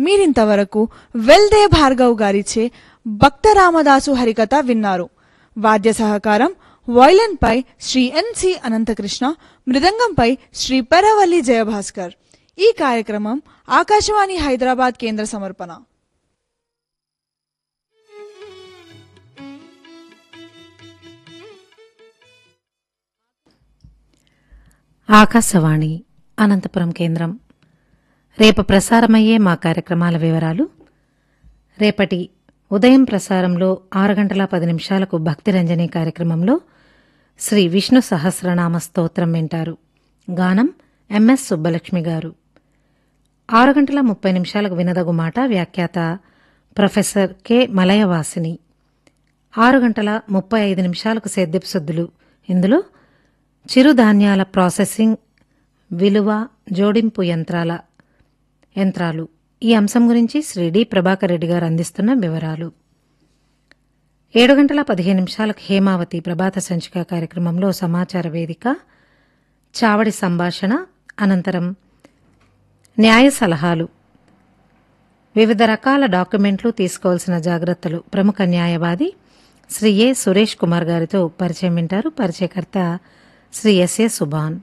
మీరింతవరకు వెల్దే భార్గవ్ గారిచే భక్త రామదాసు హరికథ విన్నారు వాద్య సహకారం వయలిన్ పై శ్రీ ఎన్సి అనంతకృష్ణ మృదంగంపై శ్రీ పెరవల్లి జయభాస్కర్ ఈ కార్యక్రమం ఆకాశవాణి హైదరాబాద్ కేంద్ర సమర్పణ ఆకాశవాణి అనంతపురం కేంద్రం రేపు ప్రసారమయ్యే మా కార్యక్రమాల వివరాలు రేపటి ఉదయం ప్రసారంలో ఆరు గంటల పది నిమిషాలకు భక్తిరంజని కార్యక్రమంలో శ్రీ విష్ణు సహస్రనామ స్తోత్రం వింటారు గానం ఎంఎస్ సుబ్బలక్ష్మి గారు ఆరు గంటల ముప్పై నిమిషాలకు వినదగు మాట వ్యాఖ్యాత ప్రొఫెసర్ కె మలయవాసిని ఆరు గంటల ముప్పై ఐదు నిమిషాలకు సేద్యపు సొద్దులు ఇందులో చిరుధాన్యాల ప్రాసెసింగ్ విలువ జోడింపు యంత్రాల యంత్రాలు ఈ అంశం గురించి శ్రీ డి ప్రభాకర్ రెడ్డి గారు అందిస్తున్న వివరాలు ఏడు గంటల పదిహేను నిమిషాలకు హేమావతి ప్రభాత సంచిక కార్యక్రమంలో సమాచార వేదిక చావడి సంభాషణ అనంతరం న్యాయ సలహాలు వివిధ రకాల డాక్యుమెంట్లు తీసుకోవాల్సిన జాగ్రత్తలు ప్రముఖ న్యాయవాది శ్రీ ఏ సురేష్ కుమార్ గారితో పరిచయం వింటారు పరిచయకర్త శ్రీ ఎస్ఏ సుభాన్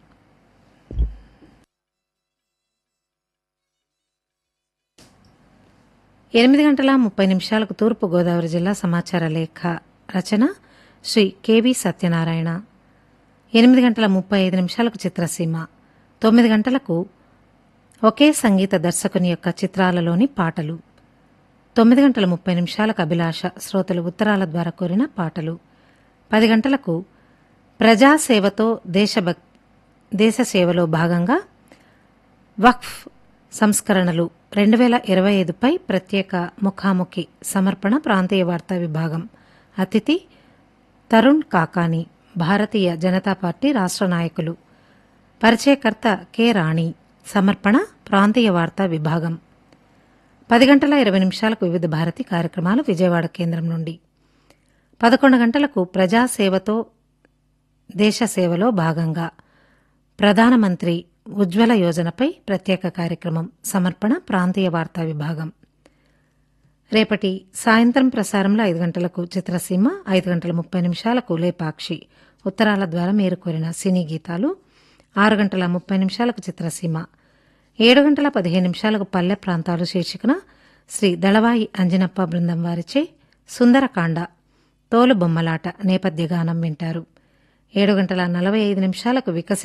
ఎనిమిది గంటల ముప్పై నిమిషాలకు తూర్పు గోదావరి జిల్లా సమాచార లేఖ రచన శ్రీ కెవి సత్యనారాయణ ఎనిమిది గంటల ముప్పై ఐదు నిమిషాలకు చిత్రసీమ తొమ్మిది గంటలకు ఒకే సంగీత దర్శకుని యొక్క చిత్రాలలోని పాటలు తొమ్మిది గంటల ముప్పై నిమిషాలకు అభిలాష శ్రోతలు ఉత్తరాల ద్వారా కోరిన పాటలు పది గంటలకు ప్రజాసేవతో దేశభక్ దేశ సేవలో భాగంగా వక్ఫ్ సంస్కరణలు రెండు వేల ఇరవై ఐదుపై ప్రత్యేక ముఖాముఖి సమర్పణ ప్రాంతీయ వార్తా విభాగం అతిథి తరుణ్ కాకాని భారతీయ జనతా పార్టీ రాష్ట్ర నాయకులు పరిచయకర్త కె రాణి సమర్పణ ప్రాంతీయ వార్తా విభాగం పది గంటల ఇరవై నిమిషాలకు వివిధ భారతి కార్యక్రమాలు విజయవాడ కేంద్రం నుండి పదకొండు గంటలకు ప్రజాసేవతో దేశ సేవలో భాగంగా ప్రధానమంత్రి ఉజ్వల యోజనపై ప్రత్యేక కార్యక్రమం సమర్పణ ప్రాంతీయ వార్తా విభాగం రేపటి సాయంత్రం ప్రసారంలో ఐదు గంటలకు చిత్రసీమ ఐదు గంటల ముప్పై నిమిషాలకు లేపాక్షి ఉత్తరాల ద్వారా మీరు కోరిన సినీ గీతాలు ఆరు గంటల ముప్పై నిమిషాలకు చిత్రసీమ ఏడు గంటల పదిహేను నిమిషాలకు పల్లె ప్రాంతాలు శీర్షికన శ్రీ దళవాయి అంజనప్ప బృందం వారిచే సుందరకాండ తోలు బొమ్మలాట నేపథ్య గానం వింటారు ఏడు గంటల నలభై ఐదు నిమిషాలకు వికసి